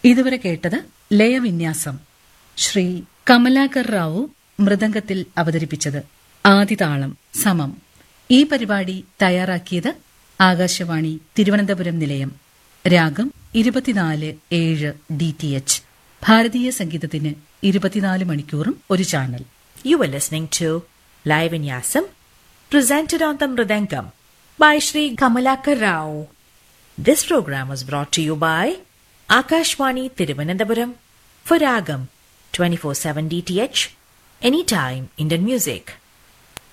ഇതുവരെ കേട്ടത് ലയവിന്യാസം ശ്രീ കമലാകർ റാവു മൃദംഗത്തിൽ അവതരിപ്പിച്ചത് ആദിതാളം സമം ഈ പരിപാടി തയ്യാറാക്കിയത് ആകാശവാണി തിരുവനന്തപുരം നിലയം രാഗം ഇരുപത്തിനാല് ഏഴ് ഡി ടി എച്ച് ഭാരതീയ സംഗീതത്തിന് ഇരുപത്തിനാല് മണിക്കൂറും ഒരു channel You were listening to Live in Yasam, presented on the Mridangam by Sri Kamalakar Rao. This program was brought to you by Akashwani Tiruvananthapuram for Ragam 24/7 DTH, anytime Indian music.